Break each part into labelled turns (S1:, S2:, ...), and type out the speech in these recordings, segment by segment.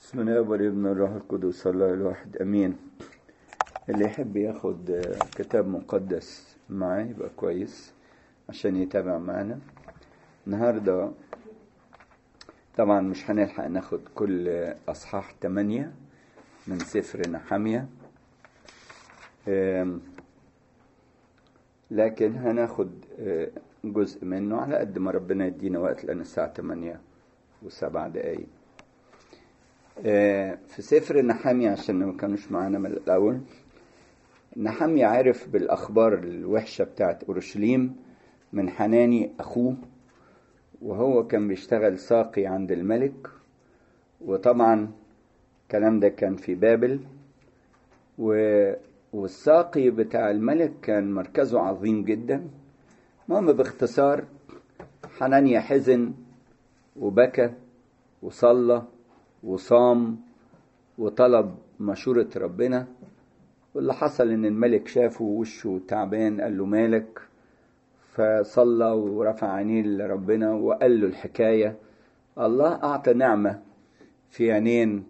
S1: بسم الله والابن الروح القدس الله الواحد امين اللي يحب ياخد كتاب مقدس معاه يبقى كويس عشان يتابع معنا النهارده طبعا مش هنلحق ناخد كل اصحاح تمانية من سفر نحمية لكن هناخد جزء منه على قد ما ربنا يدينا وقت لان الساعة تمانية وسبع دقايق في سفر نحمية عشان ما كانوش معانا من الأول نحمية عارف بالأخبار الوحشة بتاعت أورشليم من حناني أخوه وهو كان بيشتغل ساقي عند الملك وطبعا الكلام ده كان في بابل و... والساقي بتاع الملك كان مركزه عظيم جدا المهم باختصار حنانيا حزن وبكى وصلى وصام وطلب مشورة ربنا واللي حصل ان الملك شافه وشه تعبان قال له مالك فصلى ورفع عينيه لربنا وقال له الحكاية الله أعطى نعمة في عينين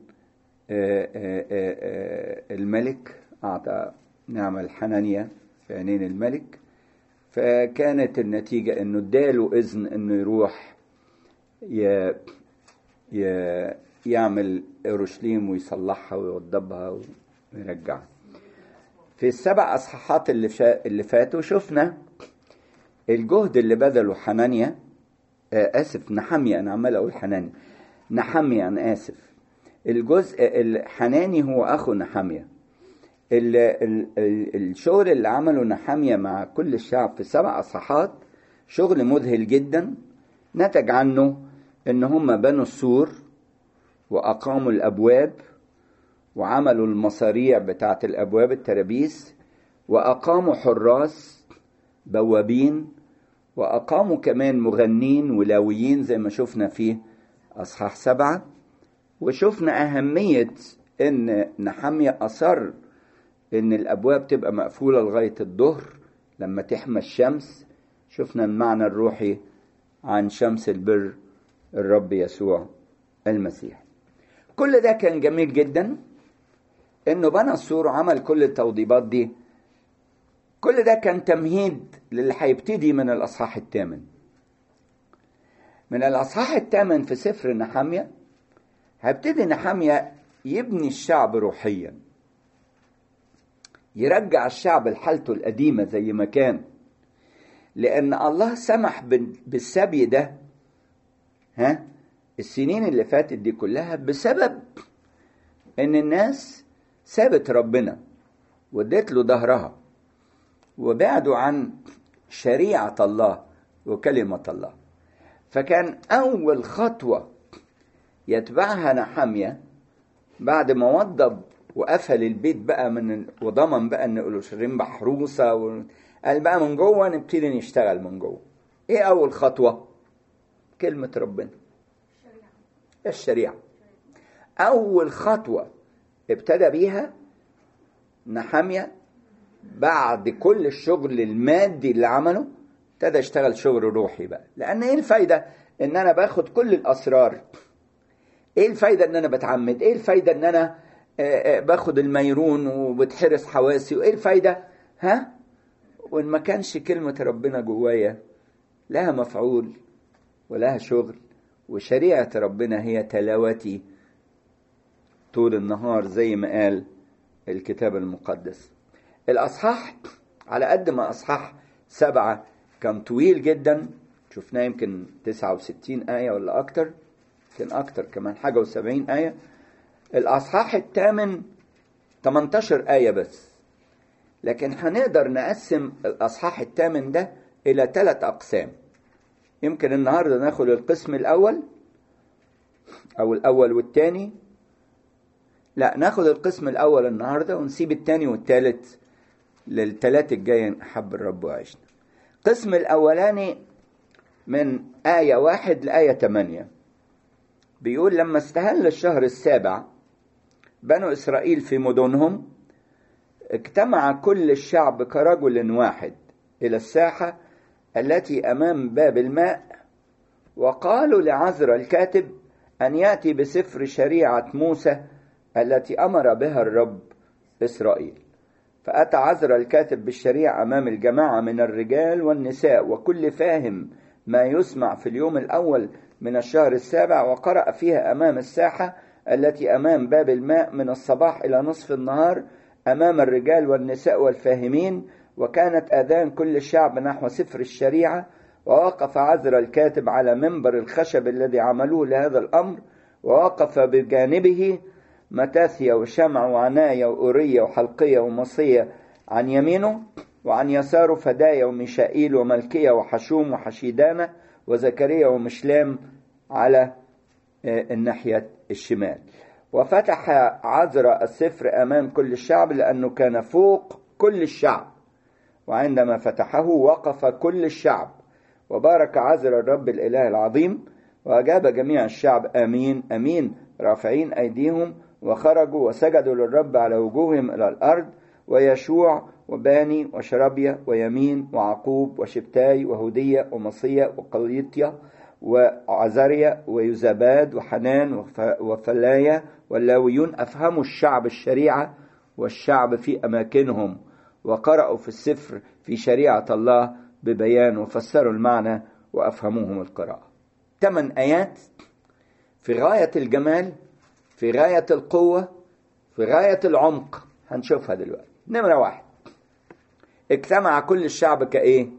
S1: الملك أعطى نعمة الحنانية في عينين الملك فكانت النتيجة انه اداله اذن انه يروح ي... ي... يعمل اورشليم ويصلحها ويوضبها ويرجعها في السبع اصحاحات اللي فا... اللي فاتوا شفنا الجهد اللي بذله حنانيا آه اسف نحمية انا عمال اقول حنانيا نحمية انا اسف الجزء الحناني هو اخو نحمية ال... ال... ال... الشغل اللي عمله نحمية مع كل الشعب في السبع اصحاحات شغل مذهل جدا نتج عنه ان هم بنوا السور وأقاموا الأبواب وعملوا المصاريع بتاعة الأبواب الترابيس وأقاموا حراس بوابين وأقاموا كمان مغنين ولاويين زي ما شفنا في أصحاح سبعة وشفنا أهمية إن نحمية أصر إن الأبواب تبقى مقفولة لغاية الظهر لما تحمى الشمس شفنا المعنى الروحي عن شمس البر الرب يسوع المسيح كل ده كان جميل جدا انه بنى السور وعمل كل التوضيبات دي كل ده كان تمهيد للي هيبتدي من الاصحاح الثامن من الاصحاح الثامن في سفر نحمية هيبتدي نحمية يبني الشعب روحيا يرجع الشعب لحالته القديمة زي ما كان لأن الله سمح بالسبي ده ها السنين اللي فاتت دي كلها بسبب ان الناس سابت ربنا وادت له ظهرها وبعدوا عن شريعة الله وكلمة الله فكان أول خطوة يتبعها نحمية بعد ما وضب وقفل البيت بقى من وضمن بقى ان اورشليم محروسه و... قال بقى من جوه نبتدي نشتغل من جوه. ايه أول خطوة؟ كلمة ربنا. الشريعة أول خطوة ابتدى بيها نحمية بعد كل الشغل المادي اللي عمله ابتدى يشتغل شغل روحي بقى لأن إيه الفايدة إن أنا باخد كل الأسرار إيه الفايدة إن أنا بتعمد إيه الفايدة إن أنا باخد الميرون وبتحرس حواسي وإيه الفايدة ها وإن ما كانش كلمة ربنا جوايا لها مفعول ولها شغل وشريعة ربنا هي تلاوتي طول النهار زي ما قال الكتاب المقدس الأصحاح على قد ما أصحاح سبعة كان طويل جدا شفناه يمكن 69 آية ولا أكتر يمكن أكتر كمان حاجة وسبعين آية الأصحاح الثامن 18 آية بس لكن هنقدر نقسم الأصحاح الثامن ده إلى ثلاث أقسام يمكن النهارده ناخد القسم الاول او الاول والثاني لا ناخد القسم الاول النهارده ونسيب الثاني والثالث للثلاث الجاي حب الرب وعشنا القسم الاولاني من آية واحد لآية ثمانية بيقول لما استهل الشهر السابع بنو إسرائيل في مدنهم اجتمع كل الشعب كرجل واحد إلى الساحة التي امام باب الماء وقالوا لعزرا الكاتب أن يأتي بسفر شريعة موسى التي أمر بها الرب إسرائيل فأتى عزر الكاتب بالشريعة أمام الجماعة من الرجال والنساء وكل فاهم ما يسمع في اليوم الأول من الشهر السابع وقرأ فيها أمام الساحة التي أمام باب الماء من الصباح إلى نصف النهار أمام الرجال والنساء والفاهمين وكانت آذان كل الشعب نحو سفر الشريعة ووقف عذر الكاتب على منبر الخشب الذي عملوه لهذا الأمر ووقف بجانبه متاثيا وشمع وعناية وأورية وحلقية ومصية عن يمينه وعن يساره فدايا وميشائيل وملكية وحشوم وحشيدانة وزكريا ومشلام على الناحية الشمال وفتح عذر السفر أمام كل الشعب لأنه كان فوق كل الشعب وعندما فتحه وقف كل الشعب وبارك عذر الرب الإله العظيم وأجاب جميع الشعب آمين آمين رافعين أيديهم وخرجوا وسجدوا للرب على وجوههم إلى الأرض ويشوع وباني وشربيا ويمين وعقوب وشبتاي وهودية ومصية وقليطية وعزريا ويزاباد وحنان وفلايا واللاويون أفهموا الشعب الشريعة والشعب في أماكنهم وقرأوا في السفر في شريعة الله ببيان وفسروا المعنى وأفهموهم القراءة ثمان آيات في غاية الجمال في غاية القوة في غاية العمق هنشوفها دلوقتي نمرة واحد اجتمع كل الشعب كإيه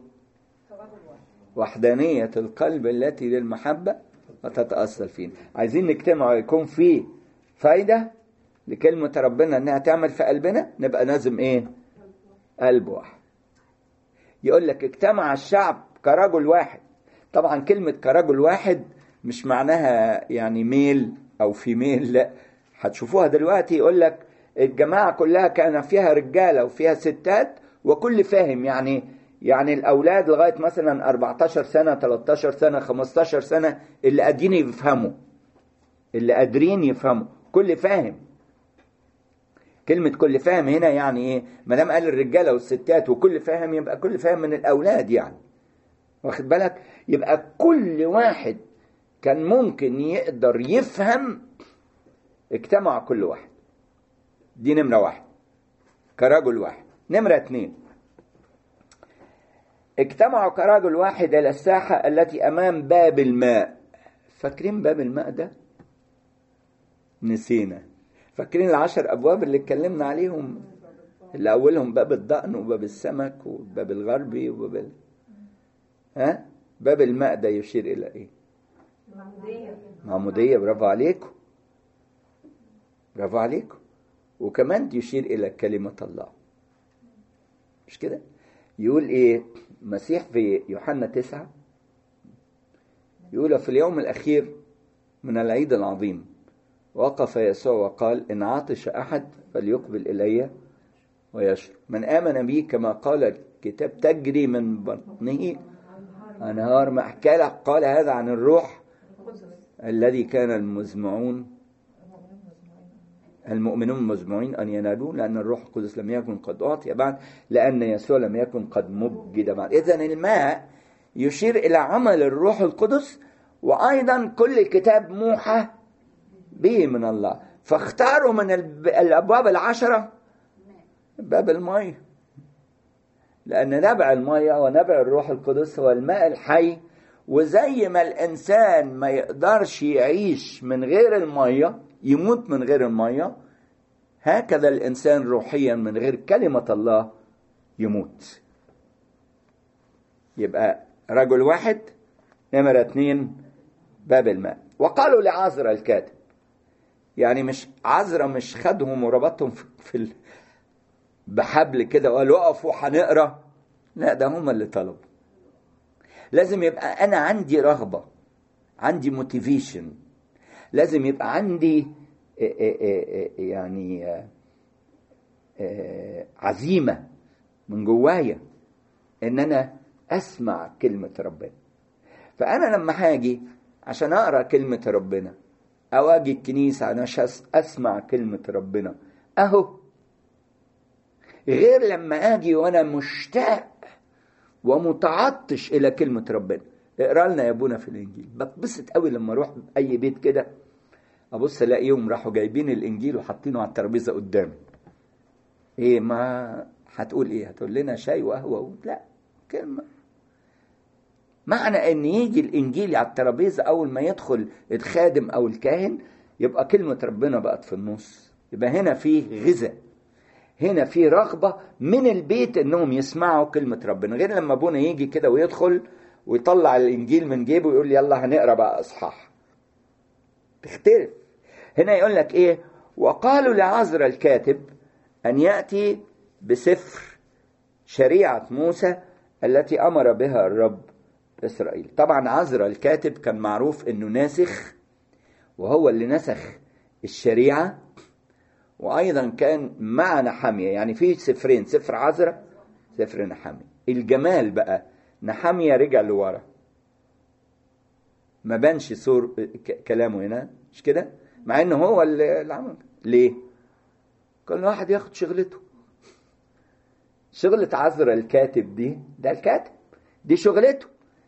S1: وحدانية القلب التي للمحبة وتتأصل فينا عايزين نجتمع ويكون في فايدة لكلمة ربنا انها تعمل في قلبنا نبقى لازم ايه قلب واحد يقول لك اجتمع الشعب كرجل واحد طبعا كلمة كرجل واحد مش معناها يعني ميل او في ميل لا هتشوفوها دلوقتي يقول لك الجماعة كلها كان فيها رجالة وفيها ستات وكل فاهم يعني يعني الأولاد لغاية مثلا 14 سنة 13 سنة 15 سنة اللي قادرين يفهموا اللي قادرين يفهموا كل فاهم كلمة كل فاهم هنا يعني ايه؟ ما دام قال الرجالة والستات وكل فاهم يبقى كل فاهم من الأولاد يعني. واخد بالك؟ يبقى كل واحد كان ممكن يقدر يفهم اجتمع كل واحد. دي نمرة واحد. كرجل واحد. نمرة اتنين. اجتمعوا كرجل واحد إلى الساحة التي أمام باب الماء. فاكرين باب الماء ده؟ نسينا. فاكرين العشر ابواب اللي اتكلمنا عليهم اللي اولهم باب الضأن وباب السمك وباب الغربي وباب ال... ها باب الماء ده يشير الى ايه
S2: معمودية
S1: معموديه برافو عليكم برافو عليكم وكمان يشير الى كلمه الله مش كده يقول ايه مسيح في يوحنا تسعة يقول في اليوم الاخير من العيد العظيم وقف يسوع وقال إن عطش أحد فليقبل إلي ويشرب من آمن بي كما قال الكتاب تجري من بطنه أنهار ما حكى قال هذا عن الروح الذي كان المزمعون المؤمنون المزمعين أن ينالوه لأن الروح القدس لم يكن قد أعطي بعد لأن يسوع لم يكن قد مجد بعد إذا الماء يشير إلى عمل الروح القدس وأيضا كل الكتاب موحى به من الله فاختاروا من الابواب العشره باب الميه لان نبع الميه ونبع الروح القدس هو الماء الحي وزي ما الانسان ما يقدرش يعيش من غير الميه يموت من غير الميه هكذا الانسان روحيا من غير كلمه الله يموت يبقى رجل واحد نمرة اتنين باب الماء وقالوا لعازر الكاتب يعني مش عذرا مش خدهم وربطهم في ال... بحبل كده وقال وقفوا هنقرا لا ده هم اللي طلبوا لازم يبقى انا عندي رغبه عندي موتيفيشن لازم يبقى عندي يعني عزيمه من جوايا ان انا اسمع كلمه ربنا فانا لما هاجي عشان اقرا كلمه ربنا او اجي الكنيسه عشان اسمع كلمه ربنا اهو غير لما اجي وانا مشتاق ومتعطش الى كلمه ربنا اقرا لنا يا ابونا في الانجيل بتبسط قوي لما اروح اي بيت كده ابص الاقيهم راحوا جايبين الانجيل وحاطينه على الترابيزه قدامي ايه ما هتقول ايه هتقول لنا شاي وقهوه لا كلمه معنى ان يجي الانجيل على الترابيزه اول ما يدخل الخادم او الكاهن يبقى كلمه ربنا بقت في النص يبقى هنا فيه غذاء هنا في رغبه من البيت انهم يسمعوا كلمه ربنا غير لما ابونا يجي كده ويدخل ويطلع الانجيل من جيبه ويقول لي يلا هنقرا بقى اصحاح تختلف هنا يقول لك ايه وقالوا لعزر الكاتب ان ياتي بسفر شريعه موسى التي امر بها الرب اسرائيل طبعا عزرا الكاتب كان معروف انه ناسخ وهو اللي نسخ الشريعه وايضا كان مع نحاميه يعني في سفرين سفر عزرا سفر نحاميه الجمال بقى نحاميه رجع لورا ما بانش صور كلامه هنا مش كده مع انه هو اللي عمل ليه كل واحد ياخد شغلته شغلة عذرا الكاتب دي ده الكاتب دي شغلته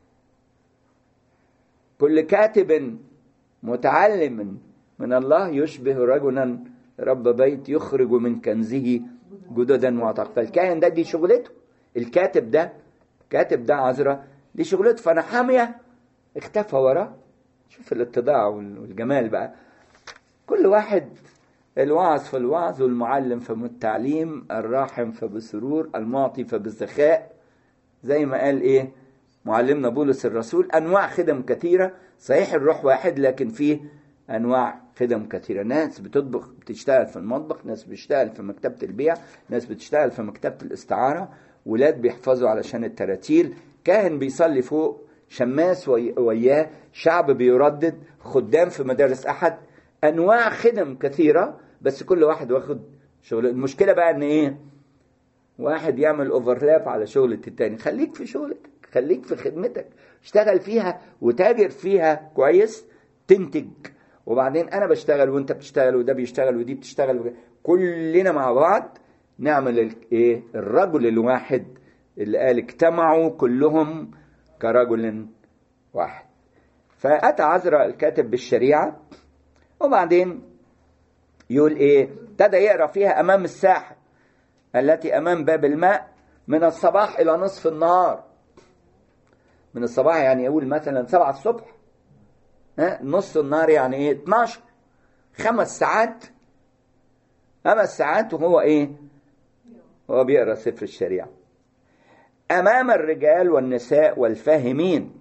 S1: كل كاتب متعلم من الله يشبه رجلا رب بيت يخرج من كنزه جددا وعطاق فالكاهن ده دي شغلته الكاتب ده كاتب ده عذرا دي شغلته فنحامية اختفى وراه شوف الاتضاع والجمال بقى كل واحد الوعظ في الوعظ والمعلم فبالتعليم الراحم فبسرور المعطي فبالسخاء زي ما قال ايه معلمنا بولس الرسول انواع خدم كثيره صحيح الروح واحد لكن فيه انواع خدم كثيره ناس بتطبخ بتشتغل في المطبخ ناس بتشتغل في مكتبه البيع ناس بتشتغل في مكتبه الاستعاره ولاد بيحفظوا علشان التراتيل كاهن بيصلي فوق شماس وياه شعب بيردد خدام في مدارس احد انواع خدم كثيره بس كل واحد واخد شغل المشكله بقى ان ايه واحد يعمل اوفرلاب على شغلة التاني خليك في شغلتك خليك في خدمتك اشتغل فيها وتاجر فيها كويس تنتج وبعدين انا بشتغل وانت بتشتغل وده بيشتغل ودي بتشتغل كلنا مع بعض نعمل ايه الرجل الواحد اللي قال اجتمعوا كلهم كرجل واحد فاتى عزرا الكاتب بالشريعه وبعدين يقول ايه ابتدى يقرا فيها امام الساحه التي امام باب الماء من الصباح الى نصف النهار من الصباح يعني يقول مثلا سبعة الصبح ها نص النهار يعني ايه 12 خمس ساعات خمس ساعات وهو ايه هو بيقرا سفر الشريعه امام الرجال والنساء والفاهمين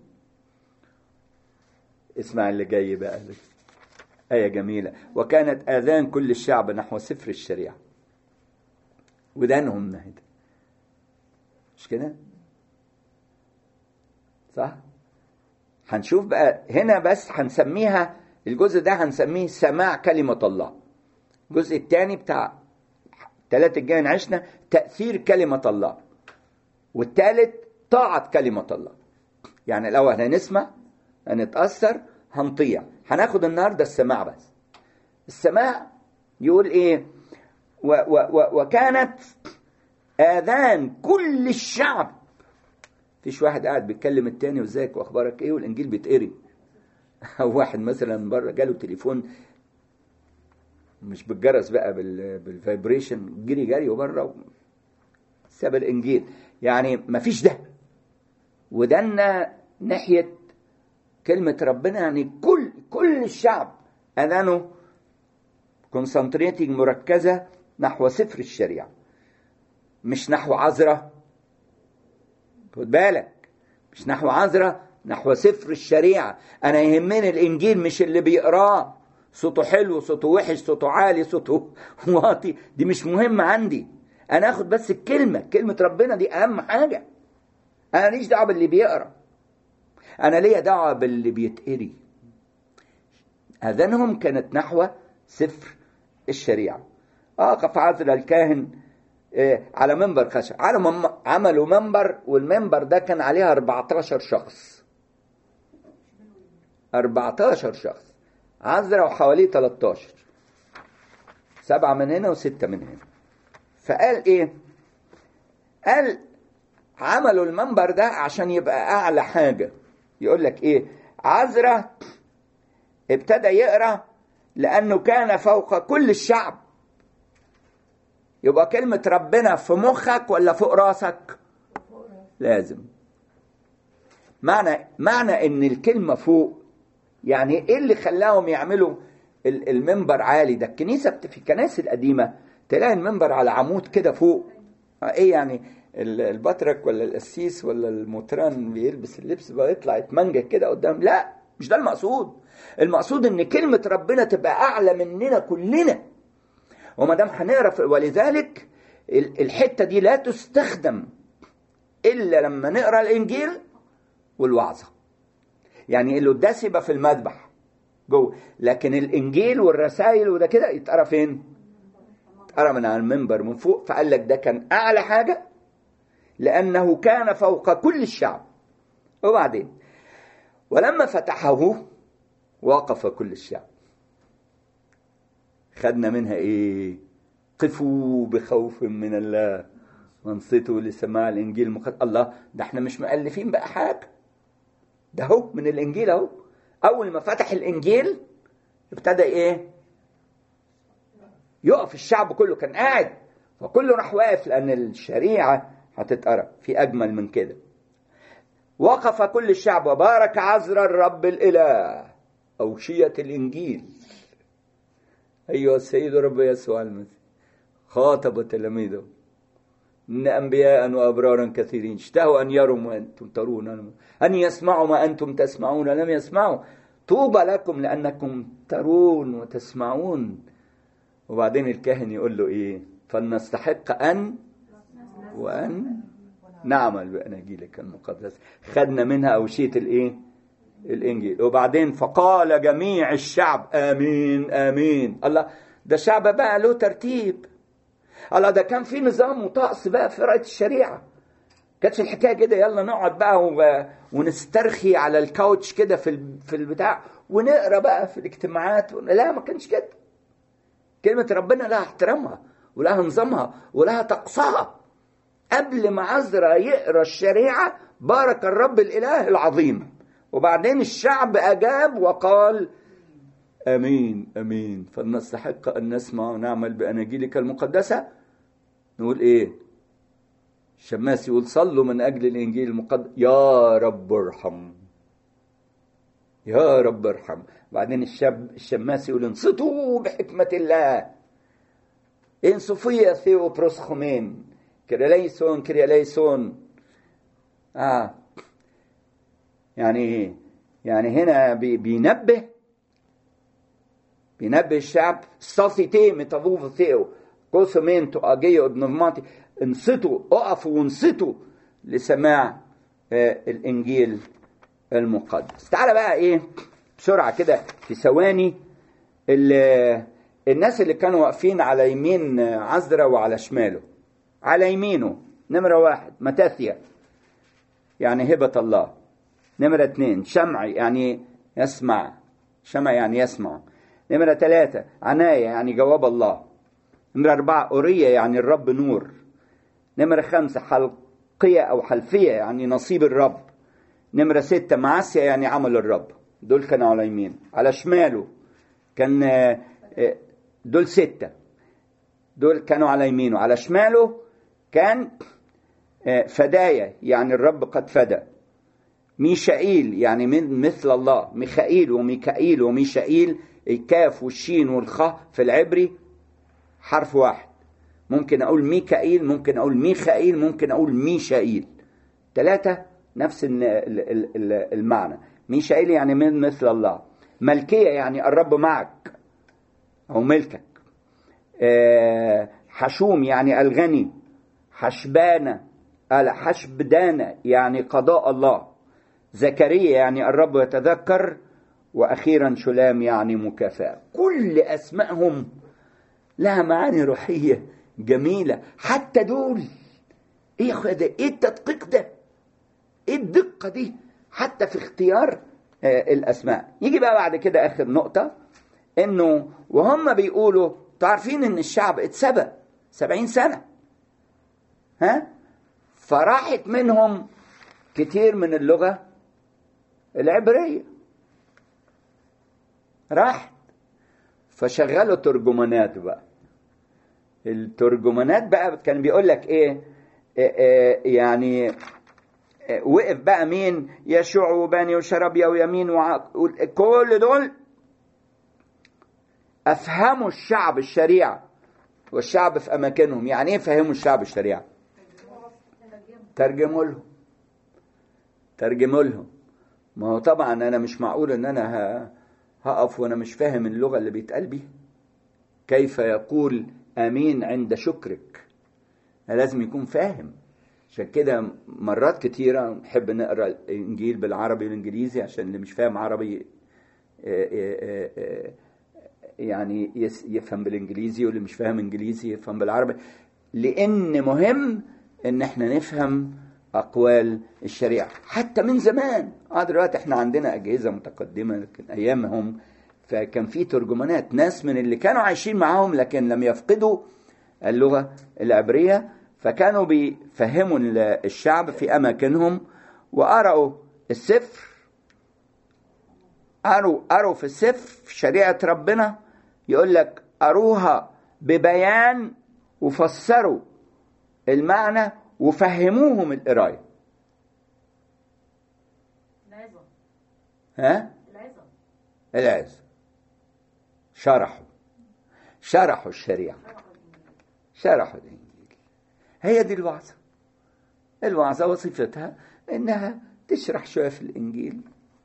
S1: اسمع اللي جاي بقى آية جميلة وكانت آذان كل الشعب نحو سفر الشريعة ودانهم نهد مش كده صح هنشوف بقى هنا بس هنسميها الجزء ده هنسميه سماع كلمة الله الجزء الثاني بتاع ثلاثة الجاي عشنا تأثير كلمة الله والثالث طاعة كلمة الله يعني الأول هنسمع هنتأثر هنطيع هناخد النهارده السماع بس السماع يقول ايه و و و وكانت اذان كل الشعب فيش واحد قاعد بيتكلم التاني وازيك واخبارك ايه والانجيل بيتقري او واحد مثلا بره جاله تليفون مش بالجرس بقى بالفايبريشن جري جري وبره ساب الانجيل يعني مفيش ده ودنا ناحيه كلمة ربنا يعني كل كل الشعب أذانه كونسنتريتنج مركزة نحو سفر الشريعة مش نحو عذرة خد بالك مش نحو عذرة نحو سفر الشريعة أنا يهمني الإنجيل مش اللي بيقراه صوته حلو صوته وحش صوته عالي صوته واطي دي مش مهم عندي أنا آخد بس الكلمة كلمة ربنا دي أهم حاجة أنا ماليش دعوة باللي بيقرأ أنا ليا دعوة باللي بيتقري أذانهم كانت نحو سفر الشريعة أقف عزل الكاهن على منبر خشب عملوا منبر والمنبر ده كان عليها 14 شخص 14 شخص عزرا وحواليه 13 سبعة من هنا وستة من هنا فقال ايه قال عملوا المنبر ده عشان يبقى اعلى حاجه يقول لك ايه عزرا ابتدى يقرا لأنه كان فوق كل الشعب يبقى كلمة ربنا في مخك ولا فوق راسك لازم معنى معنى ان الكلمة فوق يعني ايه اللي خلاهم يعملوا ال- المنبر عالي ده الكنيسة بت- في الكنائس القديمة تلاقي المنبر على عمود كده فوق آه، ايه يعني ال- البطرك ولا القسيس ولا المطران بيلبس اللبس بقى يطلع يتمنجد كده قدام لا مش ده المقصود المقصود ان كلمة ربنا تبقى اعلى مننا كلنا وما دام هنقرا في- ولذلك ال- الحته دي لا تستخدم الا لما نقرا الانجيل والوعظه يعني القداس يبقى في المذبح جوه لكن الانجيل والرسائل وده كده يتقرا فين اتقرا من على المنبر من فوق فقال لك ده كان اعلى حاجه لانه كان فوق كل الشعب وبعدين ولما فتحه وقف كل الشعب خدنا منها ايه قفوا بخوف من الله وانصتوا لسماع الانجيل المقدس الله ده احنا مش مؤلفين بقى حاجه ده هو من الانجيل اهو اول ما فتح الانجيل ابتدى ايه يقف الشعب كله كان قاعد فكله راح واقف لان الشريعه هتتقرا في اجمل من كده وقف كل الشعب وبارك عذر الرب الاله اوشيه الانجيل أيها السيد رب يسوع المسيح خاطب تلاميذه إن أنبياء وأبرارا كثيرين اشتهوا أن يروا ما أنتم ترون أن يسمعوا ما أنتم تسمعون لم يسمعوا طوبى لكم لأنكم ترون وتسمعون وبعدين الكاهن يقول له إيه فلنستحق أن وأن نعمل بأناجيلك المقدسة خدنا منها أوشية الإيه الانجيل وبعدين فقال جميع الشعب امين امين الله ده شعب بقى له ترتيب الله ده كان في نظام وطقس بقى في قراءه الشريعه كانتش الحكايه كده يلا نقعد بقى و... ونسترخي على الكاوتش كده في ال... في البتاع ونقرا بقى في الاجتماعات لا ما كانش كده كلمه ربنا لها احترامها ولها نظامها ولها طقسها قبل ما عزرا يقرا الشريعه بارك الرب الاله العظيم وبعدين الشعب أجاب وقال أمين أمين فلنستحق أن نسمع ونعمل بأناجيلك المقدسة نقول إيه الشماس يقول صلوا من أجل الإنجيل المقدس يا رب ارحم يا رب ارحم بعدين الشاب الشماس يقول انصتوا بحكمة الله إن صفية ثيو بروسخومين كريليسون كريليسون آه يعني ايه يعني هنا بي بينبه بينبه الشعب ستاسيتي متافوف ثيو كوسومينتو اجيو ابنوماتي انصتوا اقفوا وانصتوا لسماع آه الانجيل المقدس تعالى بقى ايه بسرعه كده في ثواني الناس اللي كانوا واقفين على يمين عزرا وعلى شماله على يمينه نمره واحد متاثيا يعني هبه الله نمرة اثنين شمع يعني يسمع شمع يعني يسمع نمرة ثلاثة عناية يعني جواب الله نمرة أربعة أورية يعني الرب نور نمرة خمسة حلقية أو حلفية يعني نصيب الرب نمرة ستة معاسية يعني عمل الرب دول كانوا على يمين على شماله كان دول ستة دول كانوا على يمينه على شماله كان فداية يعني الرب قد فدى ميشائيل يعني من مثل الله ميخائيل وميكائيل وميشائيل الكاف والشين والخاء في العبري حرف واحد ممكن اقول ميكائيل ممكن اقول ميخائيل ممكن اقول ميشائيل ثلاثة نفس المعنى ميشائيل يعني من مثل الله ملكية يعني الرب معك أو ملكك حشوم يعني الغني حشبانة حشبدانة يعني قضاء الله زكريا يعني الرب يتذكر واخيرا شلام يعني مكافاه كل اسمائهم لها معاني روحيه جميله حتى دول ايه يا اخويا ده ايه التدقيق ده ايه الدقه دي حتى في اختيار آه الاسماء يجي بقى بعد كده اخر نقطه انه وهم بيقولوا تعرفين ان الشعب اتسبق سبعين سنه ها فراحت منهم كتير من اللغه العبرية راحت فشغلوا ترجمانات بقى الترجمانات بقى كان بيقول لك ايه آه، آه، يعني آه، وقف بقى مين يشوع وباني وشربيا ويمين وع... كل دول افهموا الشعب الشريعه والشعب في اماكنهم يعني ايه فهموا الشعب الشريعه ترجموا لهم ترجموا لهم ما هو طبعا انا مش معقول ان انا ه- هقف وانا مش فاهم اللغه اللي بيتقال بيها كيف يقول امين عند شكرك لازم يكون فاهم عشان كده مرات كتيرة نحب نقرا الانجيل بالعربي والانجليزي عشان اللي مش فاهم عربي آه، آه، آه، يعني يس- يفهم بالانجليزي واللي مش فاهم انجليزي يفهم بالعربي لان مهم ان احنا نفهم اقوال الشريعه حتى من زمان اه دلوقتي احنا عندنا اجهزه متقدمه لكن ايامهم فكان في ترجمانات ناس من اللي كانوا عايشين معاهم لكن لم يفقدوا اللغه العبريه فكانوا بيفهموا ال- الشعب في اماكنهم وقرأوا السفر قروا قروا في السفر في شريعه ربنا يقول لك قروها ببيان وفسروا المعنى وفهموهم القرايه
S2: العظة
S1: ها
S2: العظة
S1: العز شرحوا شرحوا الشريعة شرحوا الإنجيل هي دي الوعظة الوعظة وظيفتها إنها تشرح شوية في الإنجيل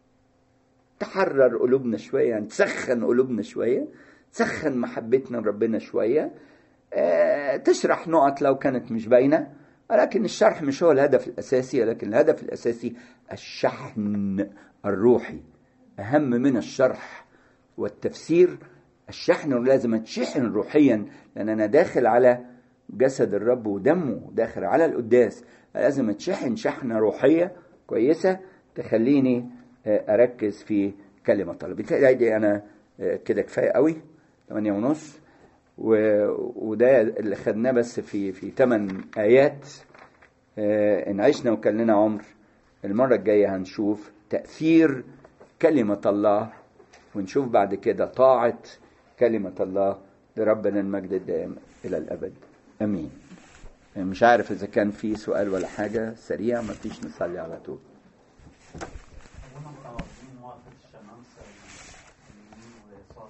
S1: تحرر قلوبنا شوية يعني تسخن قلوبنا شوية تسخن محبتنا لربنا شوية آه، تشرح نقط لو كانت مش باينة ولكن الشرح مش هو الهدف الأساسي لكن الهدف الأساسي الشحن الروحي أهم من الشرح والتفسير الشحن لازم اتشحن روحيا لأن أنا داخل على جسد الرب ودمه داخل على القداس لازم اتشحن شحنة روحية كويسة تخليني آه، أركز في كلمة الله بالتالي أنا آه، كده كفاية قوي 8 ونص و- وده اللي خدناه بس في في ثمان آيات آه، إن عشنا وكان لنا عمر المرة الجاية هنشوف تأثير كلمة الله ونشوف بعد كده طاعة كلمة الله لربنا المجد الدائم إلى الأبد أمين مش عارف إذا كان في سؤال ولا حاجة سريع ما فيش نصلي على طول
S3: هم متواضعين موافقة الشمامسة والمؤمنين وصار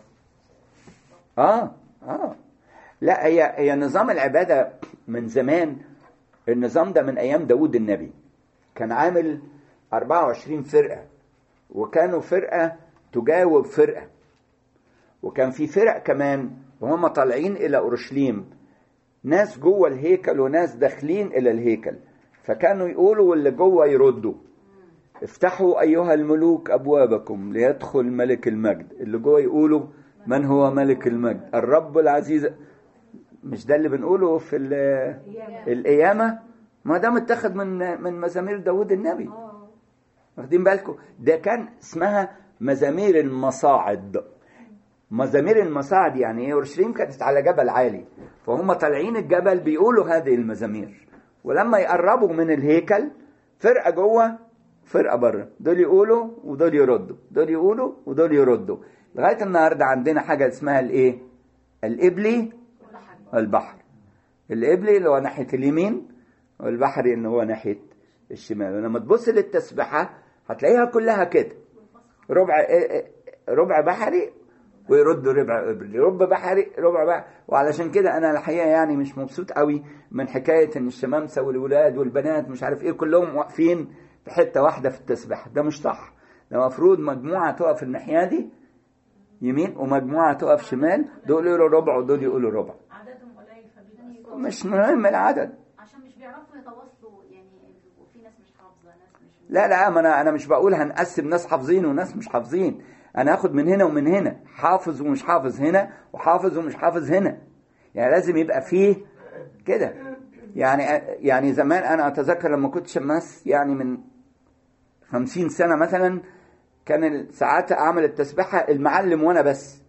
S1: اه اه لا هي هي نظام العباده من زمان النظام ده من ايام داوود النبي كان عامل 24 فرقه وكانوا فرقه تجاوب فرقه وكان في فرق كمان وهم طالعين الى اورشليم ناس جوه الهيكل وناس داخلين الى الهيكل فكانوا يقولوا واللي جوه يردوا افتحوا ايها الملوك ابوابكم ليدخل ملك المجد اللي جوه يقولوا من هو ملك المجد الرب العزيز مش ده اللي بنقوله في ال- القيامه ما ده متاخد من من مزامير داوود النبي
S2: اه
S1: واخدين بالكم ده كان اسمها مزامير المصاعد مزامير المصاعد يعني ايه اورشليم كانت على جبل عالي فهم طالعين الجبل بيقولوا هذه المزامير ولما يقربوا من الهيكل فرقه جوه فرقه بره دول يقولوا ودول يردوا دول يقولوا ودول يردوا لغايه النهارده عندنا حاجه اسمها الايه الابلي البحر الابلي اللي هو ناحيه اليمين والبحري اللي هو ناحيه الشمال ولما تبص للتسبيحه هتلاقيها كلها كده ربع ربع بحري ويردوا ربع ابري ربع بحري ربع بحري وعلشان كده انا الحقيقه يعني مش مبسوط قوي من حكايه ان الشمامسه والولاد والبنات مش عارف ايه كلهم واقفين في حته واحده في التسبيحه ده مش صح ده المفروض مجموعه تقف الناحيه دي يمين ومجموعه تقف شمال دول يقولوا ربع ودول يقولوا ربع
S2: عددهم قليل فبيبقى
S1: مش مهم العدد
S4: عشان مش بيعرفوا يتواصلوا يعني وفي ناس مش حافظه ناس مش
S1: لا لا ما انا انا مش بقول هنقسم ناس حافظين وناس مش حافظين انا هاخد من هنا ومن هنا حافظ ومش حافظ هنا وحافظ ومش حافظ هنا يعني لازم يبقى فيه كده يعني يعني زمان انا اتذكر لما كنت شماس يعني من خمسين سنة مثلا كان ساعات اعمل التسبيحة المعلم وانا بس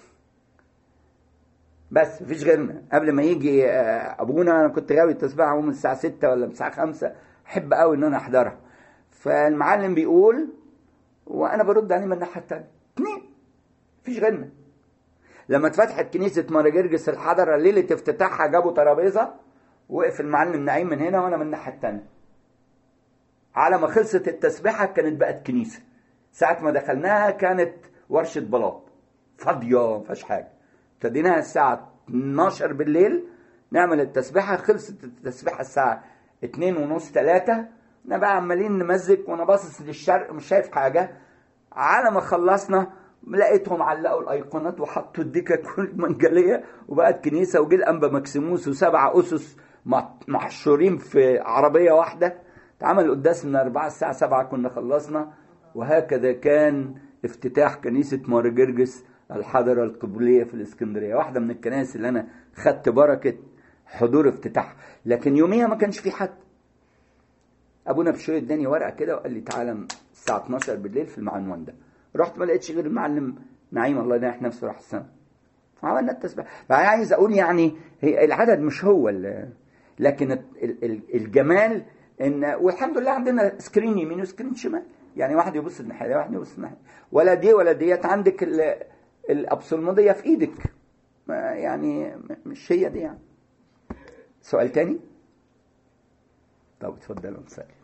S1: بس مفيش غيرنا قبل ما يجي آه، ابونا انا كنت غاوي التسبيحة من الساعة ستة ولا من الساعة خمسة احب قوي ان انا احضرها فالمعلم بيقول وانا برد عليه من الناحيه الثانيه اثنين مفيش غيرنا لما اتفتحت كنيسه مارجرجس الحضره ليله افتتاحها جابوا ترابيزه وقف المعلم نعيم من هنا وانا من الناحيه الثانيه على ما خلصت التسبيحه كانت بقت كنيسه ساعه ما دخلناها كانت ورشه بلاط فاضيه ما فيهاش حاجه ابتديناها الساعه 12 بالليل نعمل التسبيحه خلصت التسبيحه الساعه 2 ونص 3 احنا بقى عمالين نمزج وانا باصص للشرق مش شايف حاجه على ما خلصنا لقيتهم علقوا الايقونات وحطوا الدكه كل منجليه وبقت كنيسه وجه الانبا مكسيموس وسبع اسس مع- محشورين في عربيه واحده اتعمل قداس من 4 الساعه 7 كنا خلصنا وهكذا كان افتتاح كنيسه مارجرجس الحضره القبليه في الاسكندريه واحده من الكنائس اللي انا خدت بركه حضور افتتاحها لكن يوميها ما كانش في حد ابونا بشوي اداني ورقه كده وقال لي تعالى الساعه 12 بالليل في المعنون ده رحت ما لقيتش غير المعلم نعيم الله يريح نفسه راح السنه وعملنا التسبيح فانا عايز اقول يعني هي العدد مش هو ال- لكن ال- ال- الجمال ان والحمد لله عندنا سكرين يمين وسكرين شمال يعني واحد يبص الناحيه دي واحد يبص الناحيه ولا دي ولا ديت عندك ال- الابصلمضيه في ايدك ما يعني م- مش هي دي يعني سؤال تاني طب اتفضلوا مساء